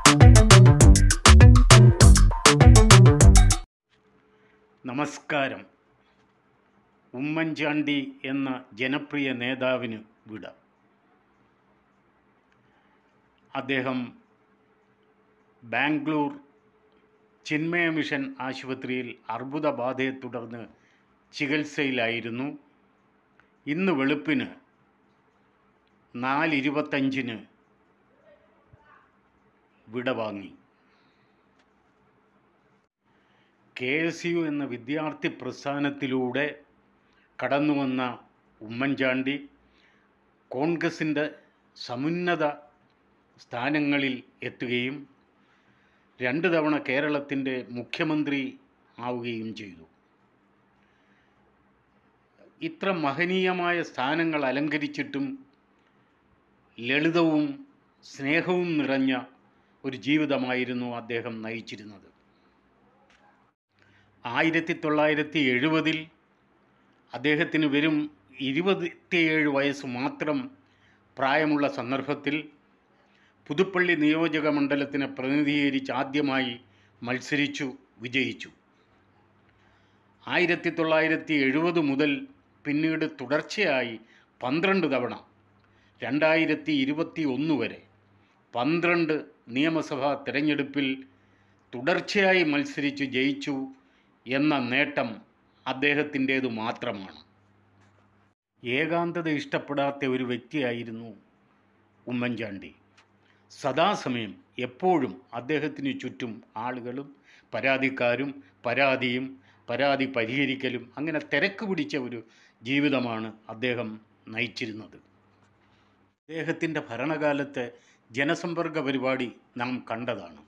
നമസ്കാരം ഉമ്മൻചാണ്ടി എന്ന ജനപ്രിയ നേതാവിന് വിട അദ്ദേഹം ബാംഗ്ലൂർ ചിന്മയ മിഷൻ ആശുപത്രിയിൽ അർബുദബാധയെ തുടർന്ന് ചികിത്സയിലായിരുന്നു ഇന്ന് വെളുപ്പിന് നാലിരുപത്തഞ്ചിന് വിട വാങ്ങി കെ എസ് യു എന്ന വിദ്യാർത്ഥി പ്രസ്ഥാനത്തിലൂടെ കടന്നു വന്ന ഉമ്മൻചാണ്ടി കോൺഗ്രസിൻ്റെ സമുന്നത സ്ഥാനങ്ങളിൽ എത്തുകയും രണ്ട് തവണ കേരളത്തിൻ്റെ മുഖ്യമന്ത്രി ആവുകയും ചെയ്തു ഇത്ര മഹനീയമായ സ്ഥാനങ്ങൾ അലങ്കരിച്ചിട്ടും ലളിതവും സ്നേഹവും നിറഞ്ഞ ഒരു ജീവിതമായിരുന്നു അദ്ദേഹം നയിച്ചിരുന്നത് ആയിരത്തി തൊള്ളായിരത്തി എഴുപതിൽ അദ്ദേഹത്തിന് വെറും ഇരുപത്തിയേഴ് വയസ്സ് മാത്രം പ്രായമുള്ള സന്ദർഭത്തിൽ പുതുപ്പള്ളി നിയോജക മണ്ഡലത്തിനെ പ്രതിനിധീകരിച്ച് ആദ്യമായി മത്സരിച്ചു വിജയിച്ചു ആയിരത്തി തൊള്ളായിരത്തി എഴുപത് മുതൽ പിന്നീട് തുടർച്ചയായി പന്ത്രണ്ട് തവണ രണ്ടായിരത്തി ഇരുപത്തി ഒന്ന് വരെ പന്ത്രണ്ട് നിയമസഭാ തിരഞ്ഞെടുപ്പിൽ തുടർച്ചയായി മത്സരിച്ച് ജയിച്ചു എന്ന നേട്ടം അദ്ദേഹത്തിൻ്റേതു മാത്രമാണ് ഏകാന്തത ഇഷ്ടപ്പെടാത്ത ഒരു വ്യക്തിയായിരുന്നു ഉമ്മൻചാണ്ടി സദാസമയം എപ്പോഴും അദ്ദേഹത്തിന് ചുറ്റും ആളുകളും പരാതിക്കാരും പരാതിയും പരാതി പരിഹരിക്കലും അങ്ങനെ തിരക്ക് പിടിച്ച ഒരു ജീവിതമാണ് അദ്ദേഹം നയിച്ചിരുന്നത് അദ്ദേഹത്തിൻ്റെ ഭരണകാലത്തെ ജനസമ്പർക്ക പരിപാടി നാം കണ്ടതാണ്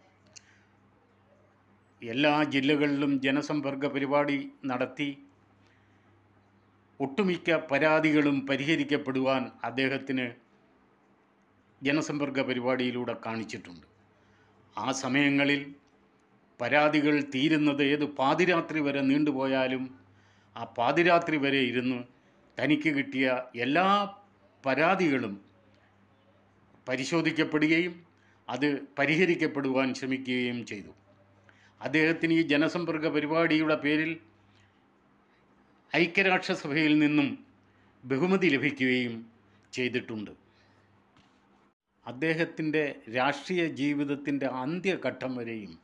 എല്ലാ ജില്ലകളിലും ജനസമ്പർക്ക പരിപാടി നടത്തി ഒട്ടുമിക്ക പരാതികളും പരിഹരിക്കപ്പെടുവാൻ അദ്ദേഹത്തിന് ജനസമ്പർക്ക പരിപാടിയിലൂടെ കാണിച്ചിട്ടുണ്ട് ആ സമയങ്ങളിൽ പരാതികൾ തീരുന്നത് ഏത് പാതിരാത്രി വരെ നീണ്ടുപോയാലും ആ പാതിരാത്രി വരെ ഇരുന്ന് തനിക്ക് കിട്ടിയ എല്ലാ പരാതികളും പരിശോധിക്കപ്പെടുകയും അത് പരിഹരിക്കപ്പെടുവാൻ ശ്രമിക്കുകയും ചെയ്തു അദ്ദേഹത്തിന് ഈ ജനസമ്പർക്ക പരിപാടിയുടെ പേരിൽ ഐക്യരാഷ്ട്രസഭയിൽ നിന്നും ബഹുമതി ലഭിക്കുകയും ചെയ്തിട്ടുണ്ട് അദ്ദേഹത്തിൻ്റെ രാഷ്ട്രീയ ജീവിതത്തിൻ്റെ അന്ത്യഘട്ടം വരെയും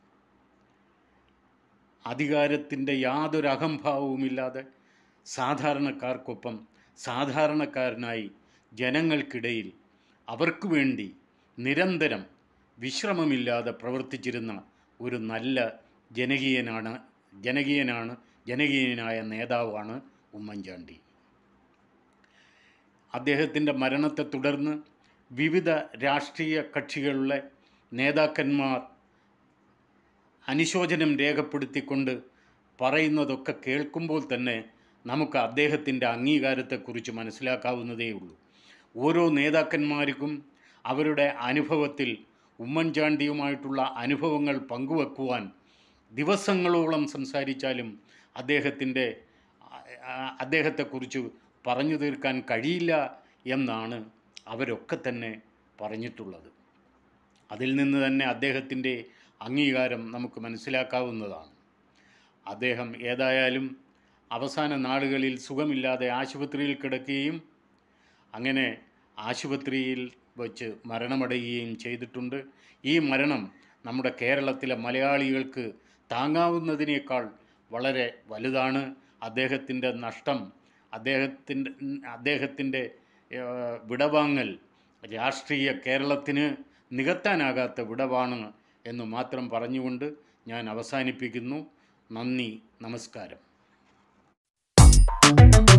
അധികാരത്തിൻ്റെ യാതൊരു അഹംഭാവവുമില്ലാതെ സാധാരണക്കാർക്കൊപ്പം സാധാരണക്കാരനായി ജനങ്ങൾക്കിടയിൽ അവർക്ക് വേണ്ടി നിരന്തരം വിശ്രമമില്ലാതെ പ്രവർത്തിച്ചിരുന്ന ഒരു നല്ല ജനകീയനാണ് ജനകീയനാണ് ജനകീയനായ നേതാവാണ് ഉമ്മൻചാണ്ടി അദ്ദേഹത്തിൻ്റെ മരണത്തെ തുടർന്ന് വിവിധ രാഷ്ട്രീയ കക്ഷികളിലെ നേതാക്കന്മാർ അനുശോചനം രേഖപ്പെടുത്തിക്കൊണ്ട് പറയുന്നതൊക്കെ കേൾക്കുമ്പോൾ തന്നെ നമുക്ക് അദ്ദേഹത്തിൻ്റെ അംഗീകാരത്തെക്കുറിച്ച് മനസ്സിലാക്കാവുന്നതേ ഉള്ളൂ ഓരോ നേതാക്കന്മാർക്കും അവരുടെ അനുഭവത്തിൽ ഉമ്മൻചാണ്ടിയുമായിട്ടുള്ള അനുഭവങ്ങൾ പങ്കുവെക്കുവാൻ ദിവസങ്ങളോളം സംസാരിച്ചാലും അദ്ദേഹത്തിൻ്റെ അദ്ദേഹത്തെക്കുറിച്ച് പറഞ്ഞു തീർക്കാൻ കഴിയില്ല എന്നാണ് അവരൊക്കെ തന്നെ പറഞ്ഞിട്ടുള്ളത് അതിൽ നിന്ന് തന്നെ അദ്ദേഹത്തിൻ്റെ അംഗീകാരം നമുക്ക് മനസ്സിലാക്കാവുന്നതാണ് അദ്ദേഹം ഏതായാലും അവസാന നാളുകളിൽ സുഖമില്ലാതെ ആശുപത്രിയിൽ കിടക്കുകയും അങ്ങനെ ആശുപത്രിയിൽ വച്ച് മരണമടയുകയും ചെയ്തിട്ടുണ്ട് ഈ മരണം നമ്മുടെ കേരളത്തിലെ മലയാളികൾക്ക് താങ്ങാവുന്നതിനേക്കാൾ വളരെ വലുതാണ് അദ്ദേഹത്തിൻ്റെ നഷ്ടം അദ്ദേഹത്തിൻ്റെ അദ്ദേഹത്തിൻ്റെ വിടവാങ്ങൽ രാഷ്ട്രീയ കേരളത്തിന് നികത്താനാകാത്ത വിടവാണ് എന്ന് മാത്രം പറഞ്ഞുകൊണ്ട് ഞാൻ അവസാനിപ്പിക്കുന്നു നന്ദി നമസ്കാരം